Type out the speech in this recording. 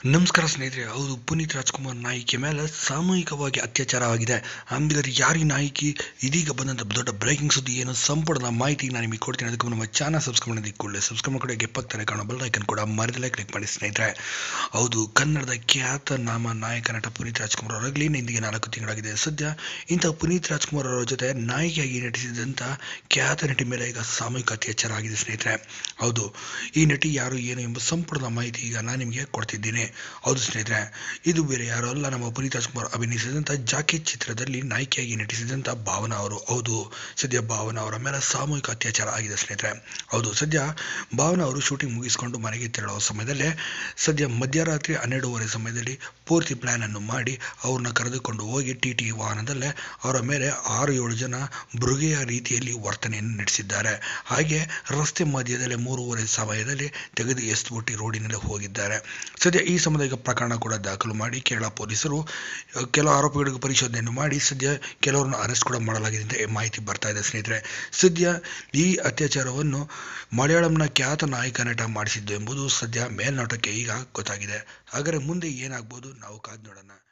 ನಮಸ್ಕಾರ ಸ್ನೇಹಿತರೆ ಹೌದು ಪುನೀತ್ ರಾಜ್ಕುಮಾರ್ ನಾಯಿಕೆ ಮೇಲೆ ಸಾಮೂಹಿಕವಾಗಿ ಅತ್ಯಾಚಾರವಾಗಿದೆ ಅಂಬಿಗರು ಯಾರು ಈ ನಾಯಕಿ ಇದೀಗ ಬಂದಂಥ ದೊಡ್ಡ ಬ್ರೇಕಿಂಗ್ ಸುದ್ದಿ ಏನು ಸಂಪೂರ್ಣ ಮಾಹಿತಿ ನಾನು ನಿಮಗೆ ಕೊಡ್ತೀನಿ ಅದಕ್ಕೆ ನಮ್ಮ ಚಾನಲ್ ಸಬ್ಸ್ಕ್ರೈಬ್ ಮಾಡಿ ಕೂಡಲೇ ಸಬ್ಸ್ಕ್ರೈಬ್ ಮಾಡಿ ಗೆಪ್ಪಕ್ತಾರೆ ಕಾಣೋ ಬೆಲ್ ಐಕನ್ ಕೂಡ ಮರದಲ್ಲೇ ಕ್ಲಿಕ್ ಮಾಡಿ ಸ್ನೇಹಿತರೆ ಹೌದು ಕನ್ನಡದ ಖ್ಯಾತ ನಾಮ ನಾಯಕ ನಟ ಪುನೀತ್ ರಾಜ್ಕುಮಾರ್ ಅವರಾಗಲಿ ಇಂದಿಗೆ ನಾಲ್ಕು ತಿಂಗಳಾಗಿದೆ ಸದ್ಯ ಇಂಥ ಪುನೀತ್ ರಾಜ್ಕುಮಾರ್ ಅವರ ಜೊತೆ ನಾಯಕಿಯಾಗಿ ನಟಿಸಿದಂಥ ಖ್ಯಾತ ನಟಿ ಮೇಲೆ ಈಗ ಸಾಮೂಹಿಕ ಅತ್ಯಾಚಾರ ಆಗಿದೆ ಸ್ನೇಹಿತರೆ ಹೌದು ಈ ನಟಿ ಯಾರು ಏನು ಎಂಬ ಸಂಪೂರ್ಣ ಮಾಹಿತಿ ಈಗ ನಾನು ನಿಮಗೆ ಕೊಡ್ತಿದ್ದೀನಿ ಹೌದು ಸ್ನೇಹಿತರೆ ಇದು ಬೇರೆ ಯಾರು ಅಲ್ಲ ನಮ್ಮ ಪುನೀತ್ ರಾಜ್ಕುಮಾರ್ ಅಭಿನಯಿಸಿದಂಥ ಜಾಕೆಟ್ ಚಿತ್ರದಲ್ಲಿ ನಾಯಕಿಯಾಗಿ ನಟಿಸಿದಂಥ ಭಾವನಾ ಅವರು ಹೌದು ಸದ್ಯ ಭಾವನಾ ಅವರ ಮೇಲೆ ಸಾಮೂಹಿಕ ಅತ್ಯಾಚಾರ ಆಗಿದೆ ಸ್ನೇಹಿತರೆ ಹೌದು ಸದ್ಯ ಭಾವನಾ ಅವರು ಶೂಟಿಂಗ್ ಮುಗಿಸಿಕೊಂಡು ಮನೆಗೆ ತೆರಳುವ ಸಮಯದಲ್ಲೇ ಸದ್ಯ ಮಧ್ಯರಾತ್ರಿ ಹನ್ನೆರಡೂವರೆ ಸಮಯದಲ್ಲಿ ಪೂರ್ತಿ ಪ್ಲಾನ್ ಅನ್ನು ಮಾಡಿ ಅವ್ರನ್ನ ಕರೆದುಕೊಂಡು ಹೋಗಿ ಟಿ ಟಿ ವಾಹನದಲ್ಲೇ ಅವರ ಮೇಲೆ ಆರು ಏಳು ಜನ ಮೃಗೆಯ ರೀತಿಯಲ್ಲಿ ವರ್ತನೆಯನ್ನು ನಡೆಸಿದ್ದಾರೆ ಹಾಗೆ ರಸ್ತೆ ಮಧ್ಯದಲ್ಲೇ ಮೂರುವರೆ ಸಮಯದಲ್ಲಿ ತೆಗೆದು ಎಸ್ಬಿಟ್ಟು ರೋಡಿನಲ್ಲಿ ಹೋಗಿದ್ದಾರೆ ಸದ್ಯ ಈ ಸಂಬಂಧ ಈಗ ಪ್ರಕರಣ ಕೂಡ ದಾಖಲು ಮಾಡಿ ಕೇರಳ ಪೊಲೀಸರು ಕೆಲವು ಆರೋಪಿಗಳಿಗೆ ಪರಿಶೋಧನೆಯನ್ನು ಮಾಡಿ ಸದ್ಯ ಕೆಲವರನ್ನು ಅರೆಸ್ಟ್ ಕೂಡ ಮಾಡಲಾಗಿದೆ ಅಂತ ಮಾಹಿತಿ ಬರ್ತಾ ಇದೆ ಸ್ನೇಹಿತರೆ ಸದ್ಯ ಈ ಅತ್ಯಾಚಾರವನ್ನು ಮಲಯಾಳಂನ ಖ್ಯಾತ ನಾಯಕ ನಟ ಮಾಡಿಸಿದ್ದು ಎಂಬುದು ಸದ್ಯ ಮೇಲ್ನೋಟಕ್ಕೆ ಈಗ ಗೊತ್ತಾಗಿದೆ ಹಾಗಾದರೆ ಮುಂದೆ ಏನಾಗ್ಬೋದು ನಾವು ಕಾದು ನೋಡೋಣ